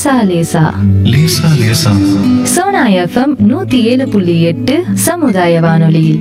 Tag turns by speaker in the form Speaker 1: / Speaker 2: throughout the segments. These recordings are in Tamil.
Speaker 1: லேசா லேசா
Speaker 2: லேசா லேசா
Speaker 1: சோனா எஃப்எம் நூத்தி ஏழு புள்ளி எட்டு சமுதாய வானொலியில்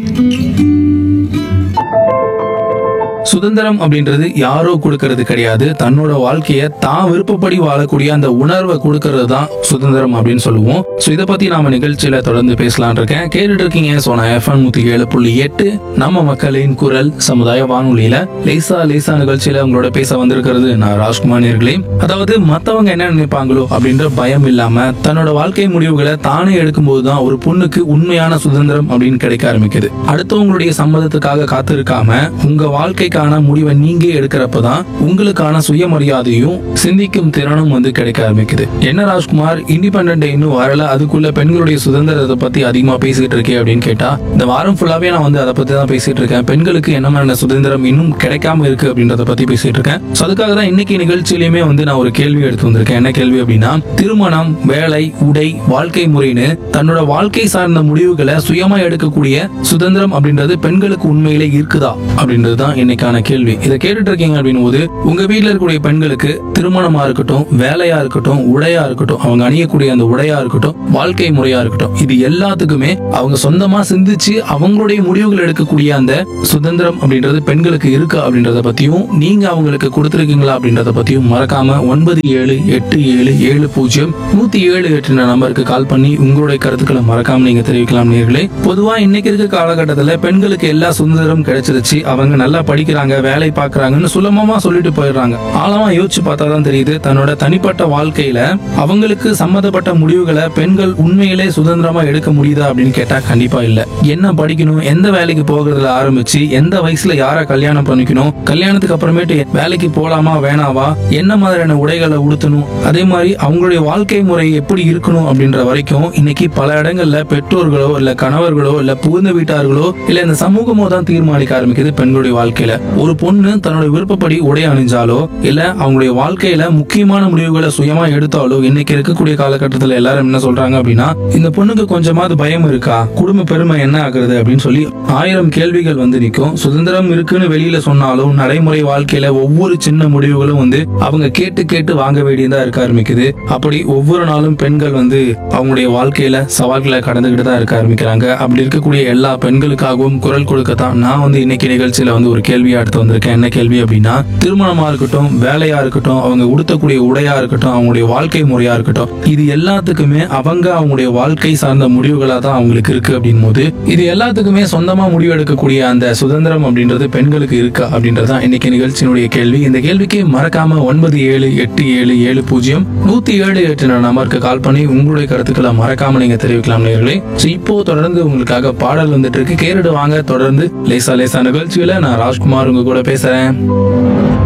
Speaker 3: சுதந்திரம் அப்படின்றது யாரோ கொடுக்கறது கிடையாது தன்னோட வாழ்க்கைய தான் விருப்பப்படி வாழக்கூடிய அந்த உணர்வை கொடுக்கறது தான் சுதந்திரம் அப்படின்னு சொல்லுவோம் ஸோ இதை பத்தி நாம நிகழ்ச்சியில தொடர்ந்து பேசலாம்னு இருக்கேன் கேட்டுட்டு இருக்கீங்க சோனா எஃப்எம் நூத்தி ஏழு புள்ளி எட்டு நம்ம மக்களின் குரல் சமுதாய வானொலியில லேசா லேசா நிகழ்ச்சியில உங்களோட பேச வந்திருக்கிறது நான் ராஜ்குமார் நேர்களே அதாவது மத்தவங்க என்ன நினைப்பாங்களோ அப்படின்ற பயம் இல்லாம தன்னோட வாழ்க்கை முடிவுகளை தானே எடுக்கும்போது தான் ஒரு பொண்ணுக்கு உண்மையான சுதந்திரம் அப்படின்னு கிடைக்க ஆரம்பிக்குது அடுத்தவங்களுடைய சம்மதத்துக்காக காத்திருக்காம உங்க வாழ்க்கைக்கான முடிவை நீங்க எடுக்கிறப்ப தான் உங்களுக்கான சுயமரியாதையும் சிந்திக்கும் திறனும் வந்து கிடைக்க ஆரம்பிக்குது என்ன ராஜ்குமார் இண்டிபெண்டன்ட் டே இன்னும் வரல அதுக்குள்ள பெண்களுடைய சுதந்திரத்தை பத்தி அதிகமா பேசிட்டு இருக்கே அப்படின்னு கேட்டா இந்த வாரம் ஃபுல்லாவே நான் வந்து அதை பத்தி தான் பேசிட்டு இருக்கேன் பெண்களுக்கு என்ன மாதிரியான சுதந்திரம் இன்னும் கிடைக்காம இருக்கு அப்படின்றத பத்தி பேசிட்டு இருக்கேன் So அதுக்காக தான் இன்னைக்கு நிகழ்ச்சியிலுமே வந்து நான் ஒரு கேள்வி எடுத்து வந்திருக்கேன் என்ன கேள்வி அப்படின்னா திருமணம் வேலை உடை வாழ்க்கை முறைன்னு தன்னோட வாழ்க்கை சார்ந்த முடிவுகளை சுயமா எடுக்கக்கூடிய சுதந்திரம் அப்படின்றது பெண்களுக்கு உண்மையிலே இருக்குதா அப்படின்றது தான் இன்னைக்கான கேள்வி இதை கேட்டுட்டு இருக்கீங்க அப்படின் போது உங்க வீட்ல இருக்கக்கூடிய பெண்களுக்கு திருமணமா இருக்கட்டும் வேலையா இருக்கட்டும் உடையா இருக்கட்டும் அவங்க அணியக்கூடிய அந்த உடையா இருக்கட்டும் வாழ்க்கை முறையா இருக்கட்டும் இது எல்லாத்துக்குமே அவங்க சொந்தமா சிந்திச்சு அவங்களுடைய முடிவுகள் எடுக்கக்கூடிய அந்த சுதந்திரம் அப்படின்றது பெண்களுக்கு இருக்கா அப்படின்றத பத்தியும் நீங்க அவங்களுக்கு கொடுத்துருக்கீங்களா அப்படின்றத பத்தியும் மறக்காம ஒன்பது ஏழு எட்டு ஏழு ஏழு பூஜ்ஜியம் நூத்தி ஏழு எட்டு நம்பருக்கு கால் பண்ணி உங்களுடைய கருத்துக்களை மறக்காம நீங்க தெரிவிக்கலாம் நேர்களே பொதுவா இன்னைக்கு இருக்க காலகட்டத்துல பெண்களுக்கு எல்லா சுதந்திரம் கிடைச்சிருச்சு அவங்க நல்லா படிக்கிறாங்க வேலை பார்க்கறாங்கன்னு சுலபமா சொல்லிட்டு போயிடுறாங்க ஆழமா யோசிச்சு பார்த்தா தான் தெரியுது தன்னோட தனிப்பட்ட வாழ்க்கையில அவங்களுக்கு சம்மந்தப்பட்ட முடிவுகளை பெண்கள் உண்மையிலே சுதந்திரமா எடுக்க முடியுதா அப்படின்னு கேட்டா கண்டிப்பா இல்ல என்ன படிக்கணும் எந்த வேலைக்கு போகிறதுல ஆரம்பிச்சு எந்த வயசுல யார கல்யாணம் பண்ணிக்கணும் கல்யாணத்துக்கு அப்புறமேட்டு வேலைக்கு போலாமா வேணாவா என்ன மாதிரியான உடைகளை உடுத்தணும் அதே மாதிரி அவங்களுடைய வாழ்க்கை முறை எப்படி இருக்கணும் அப்படின்ற வரைக்கும் இன்னைக்கு பல இடங்கள்ல பெற்றோர்களோ இல்ல கணவர்களோ இல்ல புகுந்த வீட்டார்களோ இல்ல இந்த சமூகமோ தான் தீர்மானிக்க ஆரம்பிக்குது பெண்களுடைய வாழ்க்கையில ஒரு பொண்ணு தன்னோட விருப்பப்படி உடை அணிஞ்சாலோ இல்ல அவங்களுடைய வாழ்க்கையில முக்கியமான முடிவுகளை சுயமா எடுத்தாலோ இன்னைக்கு இருக்கக்கூடிய காலகட்டத்துல எல்லாரும் என்ன சொல்றாங்க அப்படின்னா இந்த பொண்ணுக்கு கொஞ்சமாவது பயம் இருக்கா குடும்ப பெருமை என்ன ஆகுறது அப்படின்னு சொல்லி ஆயிரம் கேள்விகள் வந்து நிற்கும் சுதந்திரம் இருக்குன்னு வெளியில சொன்னாலும் நடைமுறை வாழ்க்கையில ஒவ்வொரு சின்ன முடிவுகளும் வந்து அவங்க கேட்டு கேட்டு வாங்க வேண்டியதா இருக்க ஆரம்பிக்குது அப்படி ஒவ்வொரு நாளும் பெண்கள் வந்து அவங்களுடைய வாழ்க்கையில சவால்களை கடந்துகிட்டு தான் இருக்க ஆரம்பிக்கிறாங்க அப்படி இருக்கக்கூடிய எல்லா பெண்களுக்காகவும் குரல் கொடுக்கத்தான் நான் வந்து இன்னைக்கு நிகழ்ச்சியில வந்து ஒரு கேள்வியா எடுத்து வந்திருக்கேன் என்ன கேள்வி அப்படின்னா திருமணமா இருக்கட்டும் வேலையா இருக்கட்டும் அவங்க உடுத்தக்கூடிய உடையா இருக்கட்டும் அவங்களுடைய வாழ்க்கை முறையா இருக்கட்டும் இது எல்லாத்துக்குமே அவங்க அவங்களுடைய வாழ்க்கை சார்ந்த முடிவுகளா தான் அவங்களுக்கு இருக்கு அப்படின் போது இது எல்லாத்துக்குமே சொந்தமா முடிவு எடுக்கக்கூடிய அந்த சுதந்திரம் அப்படின்றது பெண்களுக்கு இருக்கா அப்படின்றது தான் இன்னைக்கு நிகழ்ச்சியினுடைய கேள்வி இந்த கேள்விக்கு மறக்காம ஒன்பது ஏழு எட்டு ஏழு ஏழு பூஜ்ஜியம் நூத்தி ஏழு எட்டு நம்பருக்கு கால் பண்ணி உங்களுடைய கருத்துக்களை மறக்காம நீங்க தெரிவிக்கலாம் நேர்களே So இப்போ தொடர்ந்து உங்களுக்காக பாடல் வந்துட்டு இருக்கு கேட்டுட்டு வாங்க தொடர்ந்து லேசா லேசா நிகழ்ச்சியில நான் ராஜ்குமார் உங்க கூட பேசுறேன்